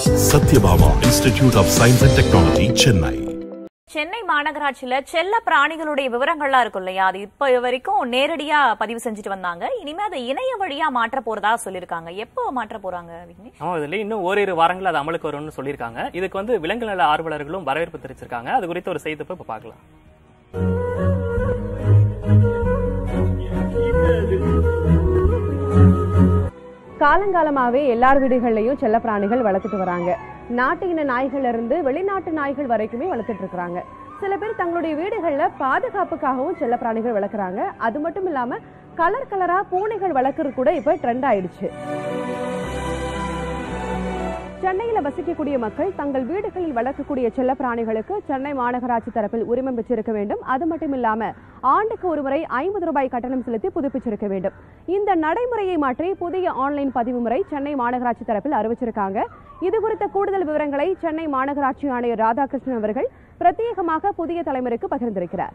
Satyabhama institute of science and technology Chennai Chennai மாநகராட்சியில செல்ல பிராணிகளுடைய விவரங்கள்லாம் இருக்கும் இல்லையா அது இப்ப வரைக்கும் நேரடியா பதிவு செஞ்சுட்டு வந்தாங்க இனிமே அதை இணைய வழியா மாற்ற போறதா சொல்லிருக்காங்க எப்போ மாற்ற போறாங்க விக்னேஷ் ஆமா இதுல இன்னும் ஓரிரு வாரங்கள் அது அமலுக்கு வரும்னு சொல்லியிருக்காங்க இதுக்கு வந்து விலங்கு நல ஆர்வலர்களும் வரவேற்பு தெரிவிச்சிருக்காங்க அது குறித்த ஒரு செய்தி இப்ப பார்க்கலாம் காலங்காலமாவே எல்லார் வீடுகள்லயும் செல்ல பிராணிகள் வளர்த்துட்டு வராங்க நாட்டு இன நாய்கள்ல இருந்து வெளிநாட்டு நாய்கள் வரைக்குமே வளர்த்துட்டு இருக்காங்க சில பேர் தங்களுடைய வீடுகள்ல பாதுகாப்புக்காகவும் செல்ல பிராணிகள் வளர்க்குறாங்க அது மட்டும் இல்லாம கலர் கலரா பூனைகள் வளர்க்கறது கூட இப்ப ட்ரெண்ட் ஆயிடுச்சு சென்னையில வசிக்கக்கூடிய மக்கள் தங்கள் வீடுகளில் வளர்க்கக்கூடிய செல்ல பிராணிகளுக்கு சென்னை மாநகராட்சி தரப்பில் உரிமம் பெற்றிருக்க வேண்டும் அது மட்டும் இல்லாம ஆண்டுக்கு ஒருமுறை ஐம்பது ரூபாய் கட்டணம் செலுத்தி புதுப்பிச்சிருக்க வேண்டும் இந்த நடைமுறையை மாற்றி புதிய ஆன்லைன் பதிவு முறை சென்னை மாநகராட்சி தரப்பில் அறிவிச்சிருக்காங்க இது குறித்த கூடுதல் விவரங்களை சென்னை மாநகராட்சி ஆணையர் ராதாகிருஷ்ணன் அவர்கள் பிரத்யேகமாக புதிய தலைமுறைக்கு பகிர்ந்திருக்கிறார்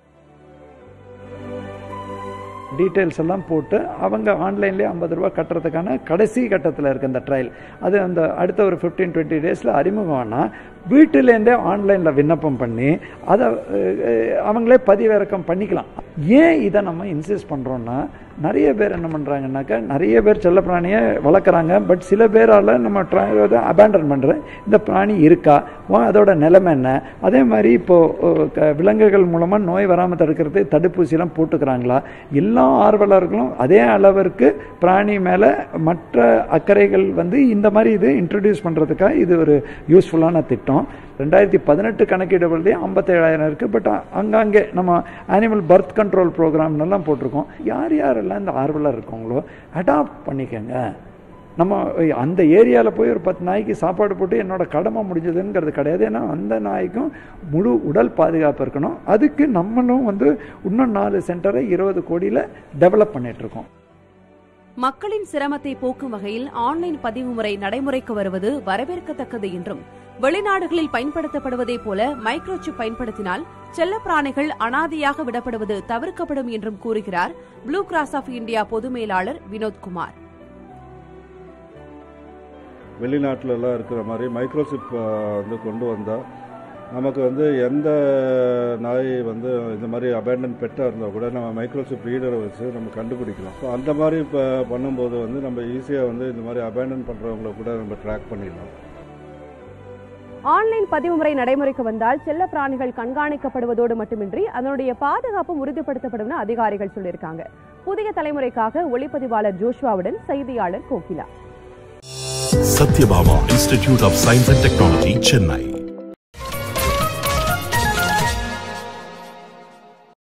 டீட்டெயில்ஸ் எல்லாம் போட்டு அவங்க ஆன்லைன்லேயே ஐம்பது ரூபா கட்டுறதுக்கான கடைசி கட்டத்தில் இருக்க இந்த ட்ரையல் அது அந்த அடுத்த ஒரு ஃபிஃப்டீன் டுவெண்ட்டி டேஸில் அறிமுகம் ஆனால் வீட்டிலேருந்தே ஆன்லைனில் விண்ணப்பம் பண்ணி அதை அஹ், அவங்களே பதிவிறக்கம் பண்ணிக்கலாம் ஏன் இதை நம்ம இன்சிஸ்ட் பண்ணுறோன்னா நிறைய பேர் என்ன பண்ணுறாங்கன்னாக்கா நிறைய பேர் செல்லப்பிராணியை வளர்க்குறாங்க பட் சில பேரால் நம்ம அபேண்டன் பண்ணுற இந்த பிராணி இருக்கா வா, அதோட நிலைமை என்ன அதே மாதிரி இப்போது விலங்குகள் மூலமாக நோய் வராமல் தடுக்கிறது தடுப்பூசிலாம் போட்டுக்கிறாங்களா எல்லா ஆர்வலர்களும் அதே அளவிற்கு பிராணி மேலே மற்ற அக்கறைகள் வந்து இந்த மாதிரி இது இன்ட்ரடியூஸ் பண்ணுறதுக்காக இது ஒரு யூஸ்ஃபுல்லான திட்டம் ரெண்டாயிரத்தி பதினெட்டு கணக்கீடு பொழுதே ஐம்பத்தேழாயிரம் இருக்குது பட் அங்கங்கே நம்ம அனிமல் பர்த் கண்ட்ரோல் ப்ரோக்ராம்னெல்லாம் போட்டிருக்கோம் யார் யாரெல்லாம் இந்த ஆர்வலர் இருக்காங்களோ அடாப்ட் பண்ணிக்கங்க நம்ம அந்த ஏரியாவில் போய் ஒரு பத்து நாய்க்கு சாப்பாடு போட்டு என்னோட கடமை முடிஞ்சதுங்கிறது கிடையாது ஏன்னா அந்த நாய்க்கும் முழு உடல் பாதுகாப்பு இருக்கணும் அதுக்கு நம்மளும் வந்து இன்னும் நாலு சென்டரை இருபது கோடியில் டெவலப் பண்ணிட்டு இருக்கோம் மக்களின் சிரமத்தை போக்கும் வகையில் ஆன்லைன் பதிவு முறை நடைமுறைக்கு வருவது வரவேற்கத்தக்கது என்றும் வெளிநாடுகளில் பயன்படுத்தப்படுவதை போல மைக்ரோசிப் பயன்படுத்தினால் செல்லப்பிராணிகள் அனாதையாக விடப்படுவது தவிர்க்கப்படும் என்றும் கூறுகிறார் ப்ளூ கிராஸ் ஆஃப் இந்தியா பொது மேலாளர் வினோத்குமார் வெளிநாட்டிலலாம் இருக்கிற மாதிரி மைக்ரோசிப் வந்து கொண்டு வந்தால் நமக்கு வந்து எந்த நாய் வந்து இந்த மாதிரி அபேண்டன் பெட்டாக இருந்தால் கூட நம்ம மைக்ரோசிப் ரீடரை வச்சு நம்ம கண்டுபிடிக்கலாம் ஸோ அந்த மாதிரி இப்போ பண்ணும்போது வந்து நம்ம ஈஸியாக வந்து இந்த மாதிரி அபேண்டன் பண்ணுறவங்கள கூட நம்ம ட்ராக் பண்ணிடலாம் ஆன்லைன் பதிவு முறை நடைமுறைக்கு வந்தால் செல்ல பிராணிகள் கண்காணிக்கப்படுவதோடு மட்டுமின்றி அதனுடைய பாதுகாப்பும் உறுதிப்படுத்தப்படும் அதிகாரிகள் சொல்லியிருக்காங்க புதிய தலைமுறைக்காக ஒளிப்பதிவாளர் ஜோஷ்வாவுடன் செய்தியாளர் Kokila Sathyabama institute of science and technology Chennai